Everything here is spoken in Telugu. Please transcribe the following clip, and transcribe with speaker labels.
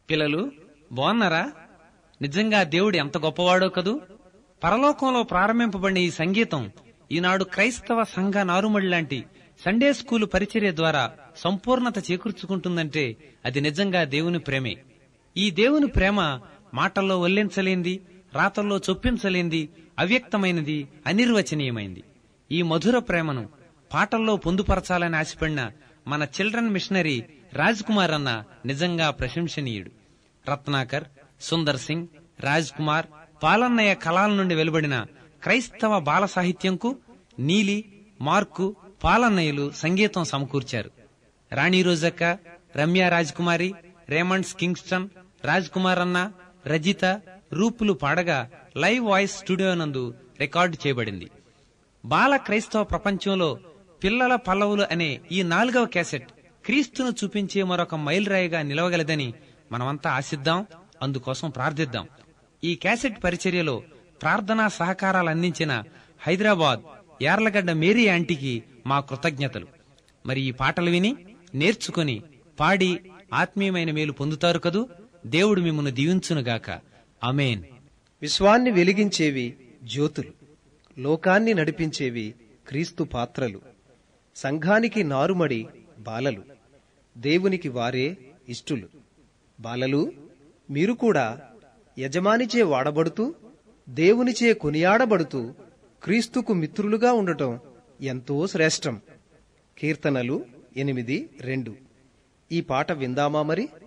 Speaker 1: పిల్లలు బాగున్నారా నిజంగా దేవుడు ఎంత గొప్పవాడో కదూ పరలోకంలో ప్రారంభింపబడిన ఈ సంగీతం ఈనాడు క్రైస్తవ సంఘ నారుమడి లాంటి సండే స్కూలు పరిచర్య ద్వారా సంపూర్ణత చేకూర్చుకుంటుందంటే అది నిజంగా దేవుని ప్రేమే ఈ దేవుని ప్రేమ మాటల్లో వల్లించలేంది రాతల్లో చొప్పించలేంది అవ్యక్తమైనది అనిర్వచనీయమైంది ఈ మధుర ప్రేమను పాటల్లో పొందుపరచాలని ఆశపడిన మన చిల్డ్రన్ మిషనరీ రాజ్ కుమార్ అన్న నిజంగా ప్రశంసనీయుడు రత్నాకర్ సుందర్ సింగ్ రాజ్ కుమార్ పాలన్నయ్య కళాల నుండి వెలువడిన క్రైస్తవ బాల సాహిత్యంకు నీలి మార్కు పాలన్నయ్యలు సంగీతం సమకూర్చారు రాణి రోజక్క రమ్య రాజ్కుమారి రేమండ్స్ కింగ్స్టన్ రాజ్ కుమార్ అన్న రజిత రూపులు పాడగా లైవ్ వాయిస్ స్టూడియో నందు రికార్డు చేయబడింది బాల క్రైస్తవ ప్రపంచంలో పిల్లల పల్లవులు అనే ఈ నాలుగవ క్యాసెట్ క్రీస్తును చూపించే మరొక మైలురాయిగా నిలవగలదని మనమంతా ఆశిద్దాం అందుకోసం ప్రార్థిద్దాం ఈ క్యాసెట్ పరిచర్యలో ప్రార్థనా సహకారాలు అందించిన హైదరాబాద్ యార్లగడ్డ మేరీ ఆంటీకి మా కృతజ్ఞతలు మరి ఈ పాటలు విని నేర్చుకుని పాడి ఆత్మీయమైన మేలు పొందుతారు కదూ దేవుడు మిమ్మల్ని దీవించునుగాక అమేన్
Speaker 2: విశ్వాన్ని వెలిగించేవి జ్యోతులు లోకాన్ని నడిపించేవి క్రీస్తు పాత్రలు సంఘానికి నారుమడి బాలలు దేవునికి వారే ఇష్టులు బాలలు మీరు కూడా యజమానిచే వాడబడుతూ దేవునిచే కొనియాడబడుతూ క్రీస్తుకు మిత్రులుగా ఉండటం ఎంతో శ్రేష్టం కీర్తనలు ఎనిమిది రెండు ఈ పాట విందామా మరి